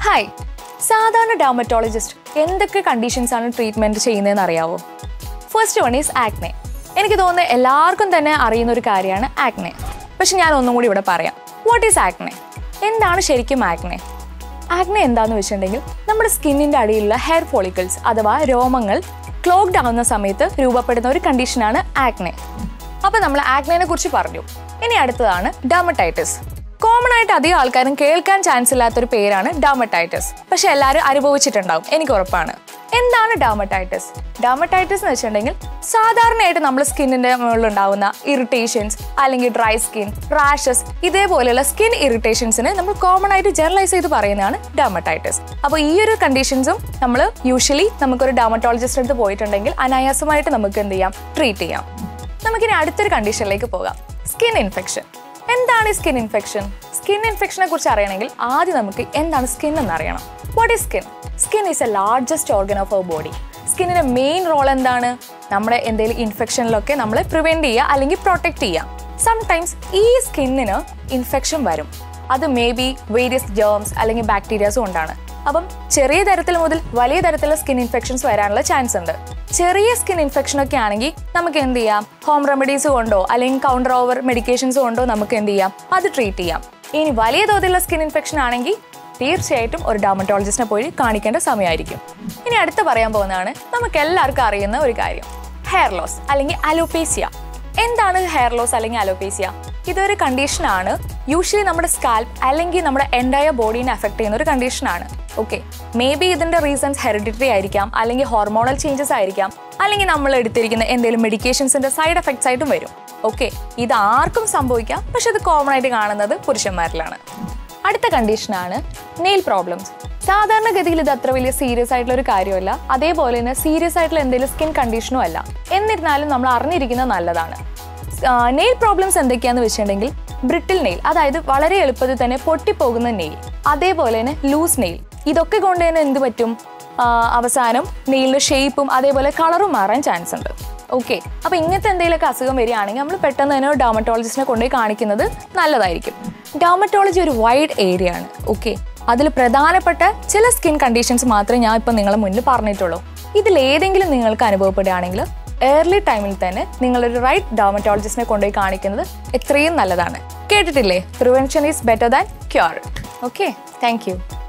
hi സാധാരണ dermatologist എന്തൊക്കെ conditions ആണ് ട്രീറ്റ്മെന്റ് ചെയ്യുന്നതെന്ന് അറിയാവോ ഫസ്റ്റ് വൺ ഈസ് ആക്നെ എനിക്ക് തോന്നുന്നത് എല്ലാവർക്കും തന്നെ അറിയുന്ന ഒരു കാര്യമാണ് ആക്നെ പക്ഷെ ഞാൻ ഒന്നും കൂടി ഇവിടെ പറയാം വാട്ട് ഈസ് ആക്നെ എന്താണ് ശരിക്കും ആക്നെ ആക്നെ എന്താണെന്ന് വെച്ചിട്ടുണ്ടെങ്കിൽ നമ്മുടെ സ്കിന്നിന്റെ അടിയിലുള്ള ഹെയർ ഫോളിക്കിൾസ് അഥവാ രോമങ്ങൾ ക്ലോഗ്ഡ് ആവുന്ന സമയത്ത് രൂപപ്പെടുന്ന ഒരു കണ്ടീഷനാണ് ആക്നെ അപ്പൊ നമ്മൾ ആക്നെനെ കുറിച്ച് പറഞ്ഞു ഇനി അടുത്തതാണ് ഡെർമറ്റൈറ്റിസ് കോമൺ ആയിട്ട് അധികം ആൾക്കാരും കേൾക്കാൻ ചാൻസ് ഇല്ലാത്തൊരു പേരാണ് ഡെർമറ്റൈറ്റിസ് പക്ഷെ എല്ലാവരും അനുഭവിച്ചിട്ടുണ്ടാവും എനിക്ക് ഉറപ്പാണ് എന്താണ് ഡെർമറ്റൈറ്റിസ് ഡെർമറ്റൈറ്റിസ് എന്ന് വെച്ചിട്ടുണ്ടെങ്കിൽ സാധാരണയായിട്ട് നമ്മൾ സ്കിന്നിന്റെ മുകളിൽ ഉണ്ടാവുന്ന ഇറിറ്റേഷൻസ് അല്ലെങ്കിൽ ഡ്രൈ സ്കിൻ റാഷസ് ഇതേപോലെയുള്ള സ്കിൻ ഇറിറ്റേഷൻസിന് നമ്മൾ കോമൺ ആയിട്ട് ജനറലൈസ് ചെയ്ത് പറയുന്നതാണ് ഡെർമറ്റൈറ്റിസ് അപ്പോൾ ഈ ഒരു കണ്ടീഷൻസും നമ്മൾ യൂഷ്വലി നമുക്കൊരു ഡെർമറ്റോളജിസ്റ്റ് അടുത്ത് പോയിട്ടുണ്ടെങ്കിൽ അനായാസമായിട്ട് നമുക്ക് എന്ത് ചെയ്യാം ട്രീറ്റ് ചെയ്യാം നമുക്കിനി അടുത്തൊരു കണ്ടീഷനിലേക്ക് പോകാം സ്കിൻ ഇൻഫെക്ഷൻ എന്താണ് ഈ സ്കിൻ ഇൻഫെക്ഷൻ സ്കിൻ ഇൻഫെക്ഷനെ കുറിച്ച് അറിയണമെങ്കിൽ ആദ്യം നമുക്ക് എന്താണ് സ്കിൻ എന്ന് അറിയണം what is skin skin is a largest organ of our body സ്കിന്നിന്റെ മെയിൻ റോൾ എന്താണ് നമ്മുടെ എന്തെങ്കിലും ഇൻഫെക്ഷനിലൊക്കെ നമ്മളെ പ്രിവെന്റ് ചെയ്യുക അല്ലെങ്കിൽ പ്രൊട്ടക്ട് ചെയ്യുക സംടൈംസ് ഈ സ്കിന്നിന് ഇൻഫെക്ഷൻ വരും അത് മേ ബി വേരിയസ് ജേംസ് അല്ലെങ്കിൽ ബാക്ടീരിയാസ് കൊണ്ടാണ് അപ്പം ചെറിയ തരത്തിൽ മുതൽ വലിയ തരത്തിലുള്ള സ്കിൻ ഇൻഫെക്ഷൻസ് വരാനുള്ള ചാൻസ് ഉണ്ട് ചെറിയ സ്കിൻ ഇൻഫെക്ഷൻ ഒക്കെ ആണെങ്കിൽ നമുക്ക് എന്ത് ചെയ്യാം ഹോം റെമഡീസ് കൊണ്ടോ അല്ലെങ്കിൽ കൗണ്ടർ ഓവർ മെഡിക്കേഷൻസ് കൊണ്ടോ നമുക്ക് എന്ത് ചെയ്യാം അത് ട്രീറ്റ് ചെയ്യാം ഇനി വലിയ തോതിലുള്ള സ്കിൻ ഇൻഫെക്ഷൻ ആണെങ്കിൽ തീർച്ചയായിട്ടും ഒരു ഡെർമറ്റോളജിസ്റ്റിനെ പോയി കാണിക്കേണ്ട സമയമായിരിക്കും ഇനി അടുത്ത് പറയാൻ പോകുന്നതാണ് നമുക്ക് എല്ലാവർക്കും അറിയുന്ന ഒരു കാര്യം ഹെയർ ലോസ് അല്ലെങ്കിൽ അലോപേസിയ എന്താണ് ഹെയർ ലോസ് അല്ലെങ്കിൽ അലോപേസിയ ഇതൊരു കണ്ടീഷനാണ് യൂഷ്വലി നമ്മുടെ സ്കാൽപ്പ് അല്ലെങ്കിൽ നമ്മുടെ എൻറ്റയർ ബോഡീനെ അഫക്ട് ചെയ്യുന്ന ഒരു കണ്ടീഷനാണ് ഓക്കെ മേ ബി ഇതിന്റെ റീസൺസ് ഹെറിഡിറ്ററി ആയിരിക്കാം അല്ലെങ്കിൽ ഹോർമോണൽ ചേഞ്ചസ് ആയിരിക്കാം അല്ലെങ്കിൽ നമ്മൾ എടുത്തിരിക്കുന്ന എന്തെങ്കിലും മെഡിക്കേഷൻസിന്റെ സൈഡ് എഫക്ട്സ് ആയിട്ടും വരും ഓക്കെ ഇത് ആർക്കും സംഭവിക്കാം പക്ഷെ ഇത് കോമൺ ആയിട്ട് കാണുന്നത് പുരുഷന്മാരിലാണ് അടുത്ത കണ്ടീഷനാണ് നെയിൽ പ്രോബ്ലംസ് സാധാരണഗതിയിൽ ഇത് അത്ര വലിയ സീരിയസ് ആയിട്ടുള്ള ഒരു കാര്യമല്ല അതേപോലെ തന്നെ സീരിയസ് ആയിട്ടുള്ള എന്തെങ്കിലും സ്കിൻ കണ്ടീഷനും അല്ല എന്നിരുന്നാലും നമ്മൾ അറിഞ്ഞിരിക്കുന്നത് നല്ലതാണ് നെയിൽ പ്രോബ്ലംസ് എന്തൊക്കെയാന്ന് വെച്ചിട്ടുണ്ടെങ്കിൽ ബ്രിട്ടിൽ നെയിൽ അതായത് വളരെ എളുപ്പത്തിൽ തന്നെ പൊട്ടിപ്പോകുന്ന നെയിൽ അതേപോലെ തന്നെ ലൂസ് നെയിൽ ഇതൊക്കെ കൊണ്ട് തന്നെ എന്ത് പറ്റും ആ, അവസാനം നെയിലിന്റെ ഷേപ്പും അതേപോലെ കളറും മാറാൻ ചാൻസ് ഉണ്ട് ഓക്കെ അപ്പൊ ഇങ്ങനത്തെ എന്തെങ്കിലുമൊക്കെ അസുഖം വരികയാണെങ്കിൽ നമ്മൾ പെട്ടെന്ന് തന്നെ ഒരു ഡെർമറ്റോളജിസ്റ്റിനെ കൊണ്ടുപോയി കാണിക്കുന്നത് നല്ലതായിരിക്കും ഡെർമറ്റോളജി ഒരു വൈഡ് ഏരിയ ആണ് ഓക്കെ അതിൽ പ്രധാനപ്പെട്ട ചില സ്കിൻ കണ്ടീഷൻസ് മാത്രമേ ഞാൻ ഇപ്പം നിങ്ങളെ മുന്നിൽ പറഞ്ഞിട്ടുള്ളൂ ഇതിൽ ഏതെങ്കിലും നിങ്ങൾക്ക് അനുഭവപ്പെടുകയാണെങ്കിൽ ഏർലി ടൈമിൽ തന്നെ നിങ്ങളൊരു റൈറ്റ് ഡെർമറ്റോളജിസ്റ്റിനെ കൊണ്ടുപോയി കാണിക്കുന്നത് എത്രയും നല്ലതാണ് കേട്ടിട്ടില്ലേ prevention is better than cure okay thank U